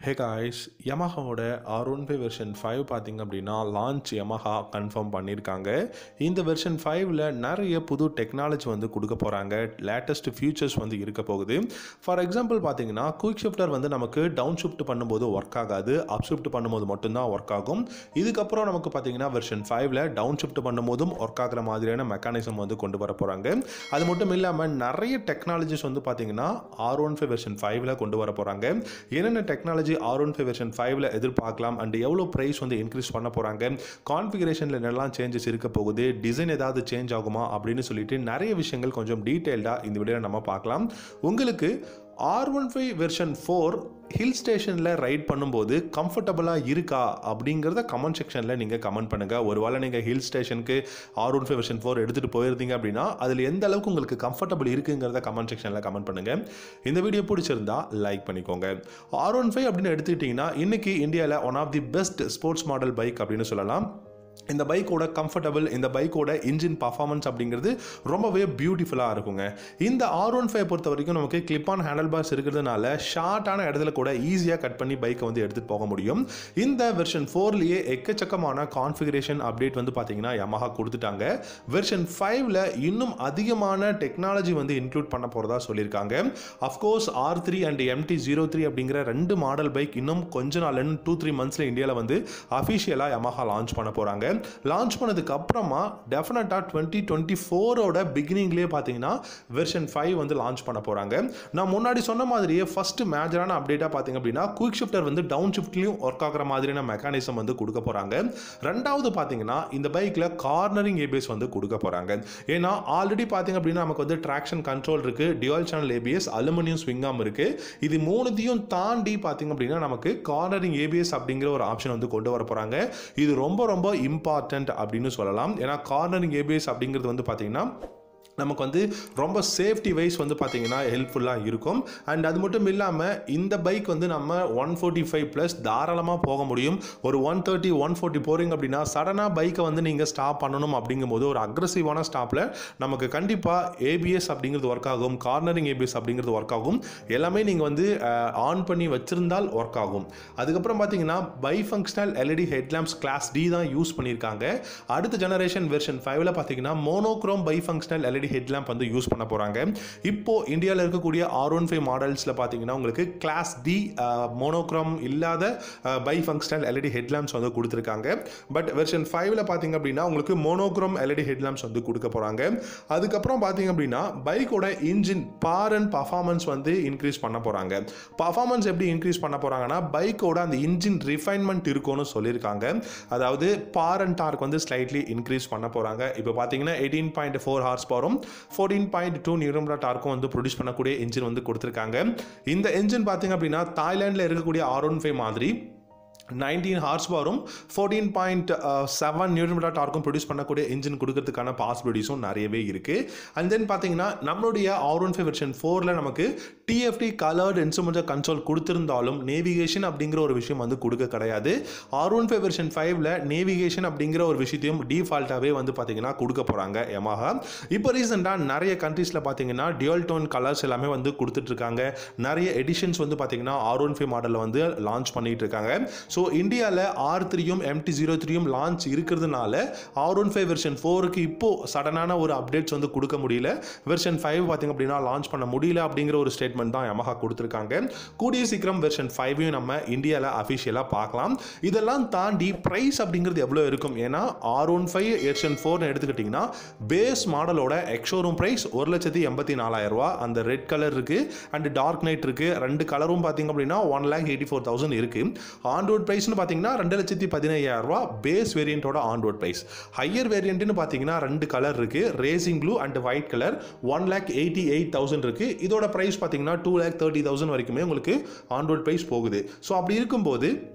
ஹே guys யமஹாவோட R one five version five பார்த்தீங்க அப்படின்னா லான்ச் யமஹா கன்ஃபார்ம் பண்ணியிருக்காங்க இந்த வெர்ஷன் ஃபைவ்ல நிறைய புது டெக்னாலஜி வந்து கொடுக்க போகிறாங்க லேட்டஸ்ட் ஃபியூச்சர்ஸ் வந்து இருக்க போகுது ஃபார் எக்ஸாம்பிள் பார்த்தீங்கன்னா குயிக் ஷிஃப்டர் வந்து நமக்கு டவுன் ஷிஃப்ட் பண்ணும்போது ஒர்க் ஆகாது அப் ஷிஃப்ட் பண்ணும்போது மட்டும்தான் ஒர்க் ஆகும் இதுக்கப்புறம் நமக்கு பார்த்தீங்கன்னா வெர்ஷன் ஃபைவ்ல டவுன் ஷிஃப்ட் பண்ணும்போதும் ஒர்க் ஆகிற மாதிரியான மெக்கானிசம் வந்து கொண்டு வர போகிறாங்க அது மட்டும் இல்லாமல் நிறைய டெக்னாலஜிஸ் வந்து பார்த்தீங்கன்னா ஆர் ஒன் ஃபைவ் வெர்ஷன் ஃபைவ்ல கொண்டு வர போகிறாங்க என்னென்ன technology R one five version ஃபைவ்ல எதிர்பார்க்கலாம் அண்ட் எவ்வளோ ப்ரைஸ் வந்து இன்க்ரீஸ் பண்ண போகிறாங்க கான்ஃபிகரேஷனில் என்னெல்லாம் சேஞ்சஸ் இருக்க போகுது டிசைன் ஏதாவது சேஞ்ச் ஆகுமா அப்படின்னு சொல்லிட்டு நிறைய விஷயங்கள் கொஞ்சம் டீட்டெயில்டாக இந்த வீடியோவில் நம்ம பார்க்கலாம் உங்களுக்கு R one five version four hill ஸ்டேஷனில் ரைட் பண்ணும்போது கம்ஃபர்டபுளாக இருக்கா அப்படிங்கிறத கமெண்ட் செக்ஷனில் நீங்கள் கமெண்ட் பண்ணுங்கள் ஒருவேளை நீங்கள் ஹில் ஸ்டேஷனுக்கு R one five version four எடுத்துகிட்டு போயிருந்தீங்க அப்படின்னா அதில் எந்த அளவுக்கு உங்களுக்கு கம்ஃபர்டபுள் இருக்குங்கிறத கமெண்ட் செக்ஷனில் கமெண்ட் பண்ணுங்கள் இந்த வீடியோ பிடிச்சிருந்தா லைக் பண்ணிக்கோங்க ஆர் ஒன் ஃபைவ் அப்படின்னு எடுத்துக்கிட்டிங்கன்னா இன்றைக்கி இந்தியாவில் one of the best sports model bike அப்படின்னு சொல்லலாம் இந்த பைக்கோட கம்ஃபர்டபுள் இந்த பைக்கோட இன்ஜின் பர்ஃபார்மன்ஸ் அப்படிங்கிறது ரொம்பவே பியூட்டிஃபுல்லாக இருக்குங்க இந்த ஆர் ஒன் ஃபைவ் பொறுத்த வரைக்கும் நமக்கு கிளிப் ஆன் ஹேண்டில் பார்ஸ் இருக்கிறதுனால ஷார்ட்டான இடத்துல கூட ஈஸியாக கட் பண்ணி பைக்கை வந்து எடுத்துகிட்டு போக முடியும் இந்த வெர்ஷன் ஃபோர்லேயே எக்கச்சக்கமான கான்ஃபிகரேஷன் அப்டேட் வந்து பார்த்தீங்கன்னா யமஹா கொடுத்துட்டாங்க வெர்ஷன் ஃபைவ்ல இன்னும் அதிகமான டெக்னாலஜி வந்து இன்க்ளூட் பண்ண போகிறதா சொல்லியிருக்காங்க of course R three and MT zero three அப்படிங்கிற ரெண்டு மாடல் பைக் இன்னும் கொஞ்ச நாள் டூ த்ரீ மந்த்ஸில் இந்தியாவில் வந்து அஃபிஷியலாக யமஹா லான்ச் பண்ண போகிறாங்க லான்ச் பண்ணதுக்கு அப்புறமா டெஃபினட்டாக டுவெண்ட்டி டுவெண்ட்டி ஃபோரோட பிகினிங்லேயே பார்த்தீங்கன்னா வெர்ஷன் ஃபைவ் வந்து லான்ச் பண்ண போகிறாங்க நான் முன்னாடி சொன்ன மாதிரியே ஃபர்ஸ்ட் மேஜரான அப்டேட்டாக பார்த்தீங்க அப்படின்னா குயிக் ஷிஃப்டர் வந்து டவுன் ஷிஃப்ட்லையும் ஒர்க் ஆகிற மாதிரியான மெக்கானிசம் வந்து கொடுக்க போகிறாங்க ரெண்டாவது பார்த்தீங்கன்னா இந்த பைக்கில் கார்னரிங் ஏபிஎஸ் வந்து கொடுக்க போகிறாங்க ஏன்னா ஆல்ரெடி பார்த்தீங்க அப்படின்னா நமக்கு வந்து ட்ராக்ஷன் கண்ட்ரோல் இருக்குது dual channel ABS aluminium swingarm இருக்குது இது மூணுத்தையும் தாண்டி பார்த்தீங்க அப்படின்னா நமக்கு கார்னரிங் ஏபிஎஸ் அப்படிங்கிற ஒரு ஆப்ஷன் வந்து கொண்டு வர போகிறாங்க இது ரொம்ப ரொம்ப இம்பார்ட்டன்ட் அப்படின்னு சொல்லலாம் ஏன்னா கார்னரிங் ஏபிஎஸ் அப்படிங்கிறது வந்து பார்த்தீங்கன்னா நமக்கு வந்து ரொம்ப சேஃப்டி வைஸ் வந்து பார்த்தீங்கன்னா ஹெல்ப்ஃபுல்லாக இருக்கும் அண்ட் அது மட்டும் இல்லாமல் இந்த பைக் வந்து நம்ம ஒன் ஃபோர்ட்டி ஃபைவ் ப்ளஸ் தாராளமாக போக முடியும் ஒரு ஒன் தேர்ட்டி ஒன் ஃபோர்ட்டி போகிறீங்க அப்படின்னா சடனாக பைக்கை வந்து நீங்கள் ஸ்டாப் பண்ணணும் அப்படிங்கும்போது ஒரு அக்ரஸிவான ஸ்டாப்பில் நமக்கு கண்டிப்பாக ஏபிஎஸ் அப்படிங்கிறது ஒர்க் ஆகும் கார்னரிங் ஏபிஎஸ் அப்படிங்கிறது ஒர்க் ஆகும் எல்லாமே நீங்கள் வந்து ஆன் பண்ணி வச்சிருந்தால் ஒர்க் ஆகும் அதுக்கப்புறம் பார்த்தீங்கன்னா bi functional LED headlamps class D தான் யூஸ் பண்ணியிருக்காங்க அடுத்த ஜெனரேஷன் வெர்ஷன் ஃபைவ்ல பார்த்தீங்கன்னா monochrome bi functional LED headlamp வந்து யூஸ் பண்ண போகிறாங்க இப்போ இந்தியாவில் இருக்கக்கூடிய ஆர் ஒன் ஃபைவ் மாடல்ஸில் பார்த்தீங்கன்னா உங்களுக்கு கிளாஸ் டி மோனோக்ரோம் இல்லாத பை ஃபங்க்ஷனல் எல்இடி ஹெட்லாம்ப்ஸ் வந்து கொடுத்துருக்காங்க பட் வெர்ஷன் ஃபைவ்ல பார்த்தீங்க அப்படின்னா உங்களுக்கு மோனோக்ரோம் எல்இடி ஹெட்லாம்ப்ஸ் வந்து கொடுக்க போகிறாங்க அதுக்கப்புறம் பார்த்தீங்க அப்படின்னா பைக்கோட இன்ஜின் பார் அண்ட் பர்ஃபார்மன்ஸ் வந்து இன்க்ரீஸ் பண்ண போகிறாங்க பர்ஃபார்மன்ஸ் எப்படி இன்க்ரீஸ் பண்ண போகிறாங்கன்னா பைக்கோட அந்த இன்ஜின் ரிஃபைன்மெண்ட் இருக்கும்னு சொல்லியிருக்காங்க அதாவது பார் அண்ட் டார்க் வந்து ஸ்லைட்லி இன்க்ரீஸ் பண்ண போகிறாங்க இப்போ பார்த்தீங்கன்னா எயிட்டீன் பாயிண்ட் ஃபோர் ஹார்ஸ் பவரும் ஃபோர்டீன் பாயிண்ட் டூ நியூரம்ரா டார்க்கும் வந்து ப்ரொடியூஸ் பண்ணக்கூடிய இன்ஜின் வந்து கொடுத்துருக்காங்க இந்த இன்ஜின் பார்த்தீங்க அப்படின்னா தாய்லாண்டில் இருக்கக்கூடிய ஆர் ஒன் ஃபைவ் மாதிரி நைன்டீன் ஹார்ஸ் பவரும் ஃபோர்டீன் பாயிண்ட் செவன் நியூட்ரன் டார்க்கும் ப்ரொடியூஸ் பண்ணக்கூடிய இன்ஜின் கொடுக்கறதுக்கான பாசிபிலிட்டிஸும் நிறையவே இருக்குது அண்ட் தென் பார்த்தீங்கன்னா நம்மளுடைய ஆர் ஒன் ஃபைவ் வெர்ஷன் ஃபோரில் நமக்கு டிஎஃப்டி கலர்டு இன்ஸ்ட்ருமெண்ட் கன்சோல் கொடுத்துருந்தாலும் நேவிகேஷன் அப்படிங்கிற ஒரு விஷயம் வந்து கொடுக்க கிடையாது ஆர் ஒன் ஃபைவ் வெர்ஷன் ஃபைவ்ல நேவிகேஷன் அப்படிங்கிற ஒரு விஷயத்தையும் டிஃபால்ட்டாகவே வந்து பார்த்தீங்கன்னா கொடுக்க போகிறாங்க எமாக இப்போ ரீசெண்டாக நிறைய கண்ட்ரீஸில் பார்த்தீங்கன்னா டியூல் டோன் கலர்ஸ் எல்லாமே வந்து கொடுத்துட்ருக்காங்க நிறைய எடிஷன்ஸ் வந்து பார்த்தீங்கன்னா ஆர் ஒன் ஃபைவ் மாடலில் வந்து லான்ச் பண்ணிட்டு இருக்காங்க ஸோ ஸோ இந்தியாவில் ஆர் த்ரீயும் எம்டி ஜீரோ த்ரீயும் லான்ச் இருக்கிறதுனால ஆர் ஒன் ஃபைவ் வெர்ஷன் ஃபோருக்கு இப்போது சடனான ஒரு அப்டேட்ஸ் வந்து கொடுக்க முடியல வெர்ஷன் ஃபைவ் பார்த்திங்க அப்படின்னா லான்ச் பண்ண முடியல அப்படிங்கிற ஒரு ஸ்டேட்மெண்ட் தான் யமஹா கொடுத்துருக்காங்க கூடிய சீக்கிரம் வெர்ஷன் ஃபைவையும் நம்ம இந்தியாவில் அஃபிஷியலாக பார்க்கலாம் இதெல்லாம் தாண்டி ப்ரைஸ் அப்படிங்கிறது எவ்வளோ இருக்கும் ஏன்னா ஆர் ஒன் ஃபைவ் வெர்ஷன் ஃபோர்னு எடுத்துக்கிட்டிங்கன்னா பேஸ் மாடலோட எக்ஷோரூம் ப்ரைஸ் ஒரு லட்சத்தி எண்பத்தி நாலாயிரம் ரூபா அந்த ரெட் கலர் இருக்குது அண்ட் டார்க் நைட் இருக்குது ரெண்டு கலரும் பார்த்திங்க அப்படின்னா one lakh eighty four thousand இருக்குது ஆன் ப்ரைஸ்னு பார்த்தீங்கன்னா ரெண்டு லட்சத்தி பதினையாயிரம் ரூபா பேஸ் வேரியண்ட்டோட ஆன் ரோட் ப்ரைஸ் ஹையர் வேரியண்ட்னு பார்த்தீங்கன்னா ரெண்டு கலர் இருக்கு racing blue and white colour one lakh eighty eight thousand இருக்கு இதோட ப்ரைஸ் பார்த்தீங்கன்னா டூ லேக் தேர்ட்டி தௌசண்ட் வரைக்குமே உங்களுக்கு ஆன் ரோட் ப்ரைஸ் போகுது ஸோ அப்படி இருக்கும்போது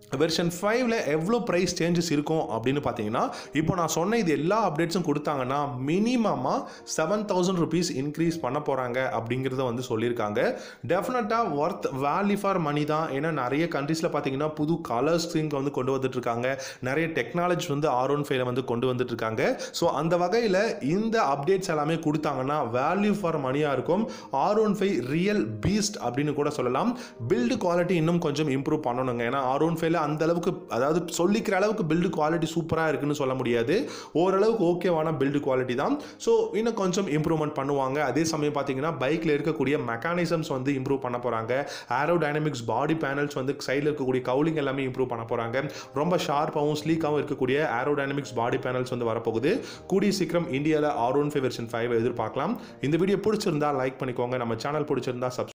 வெர்ஷன் ஃபைவ்ல எவ்வளோ ப்ரைஸ் சேஞ்சஸ் இருக்கும் அப்படின்னு பார்த்தீங்கன்னா இப்போ நான் சொன்ன இது எல்லா அப்டேட்ஸும் கொடுத்தாங்கன்னா மினிமமாக செவன் தௌசண்ட் ருபீஸ் இன்க்ரீஸ் பண்ண போகிறாங்க அப்படிங்கிறத வந்து சொல்லியிருக்காங்க டெஃபினட்டாக ஒர்த் வேல்யூ ஃபார் மணி தான் ஏன்னா நிறைய கண்ட்ரீஸில் பார்த்தீங்கன்னா புது கலர்ஸ் இங்கே வந்து கொண்டு வந்துட்டு இருக்காங்க நிறைய டெக்னாலஜி வந்து ஆர் ஒன் ஃபைவ்ல வந்து கொண்டு வந்துட்டு இருக்காங்க ஸோ அந்த வகையில் இந்த அப்டேட்ஸ் எல்லாமே கொடுத்தாங்கன்னா வேல்யூ ஃபார் மணியாக இருக்கும் R one five real beast அப்படின்னு கூட சொல்லலாம் பில்டு குவாலிட்டி இன்னும் கொஞ்சம் இம்ப்ரூவ் பண்ணணுங்க ஏன்னா ஆர் ஒன் ஃபைவ்ல அந்த அளவுக்கு அதாவது சொல்லிக்கிற அளவுக்கு பில்டு குவாலிட்டி சூப்பராக இருக்குன்னு சொல்ல முடியாது ஓரளவுக்கு ஓகேவான பில்டு குவாலிட்டி தான் ஸோ இன்னும் கொஞ்சம் இம்ப்ரூவ்மெண்ட் பண்ணுவாங்க அதே சமயம் பார்த்தீங்கன்னா பைக்கில் இருக்கக்கூடிய மெக்கானிசம்ஸ் வந்து இம்ப்ரூவ் பண்ண போகிறாங்க ஏரோ டைனமிக்ஸ் பாடி பேனல்ஸ் வந்து சைடில் இருக்கக்கூடிய கவுலிங் எல்லாமே இம்ப்ரூவ் பண்ண போகிறாங்க ரொம்ப ஷார்ப்பாகவும் ஸ்லீக்காகவும் இருக்கக்கூடிய ஏரோ டைனமிக்ஸ் பாடி பேனல்ஸ் வந்து வரப்போகுது கூடிய சீக்கிரம் இந்தியாவில் R one five version five எதிர்பார்க்கலாம் இந்த வீடியோ பிடிச்சிருந்தா லைக் பண்ணிக்கோங்க நம்ம சேனல் பிடிச்சிருந்தா சப்ஸ்கிரைப்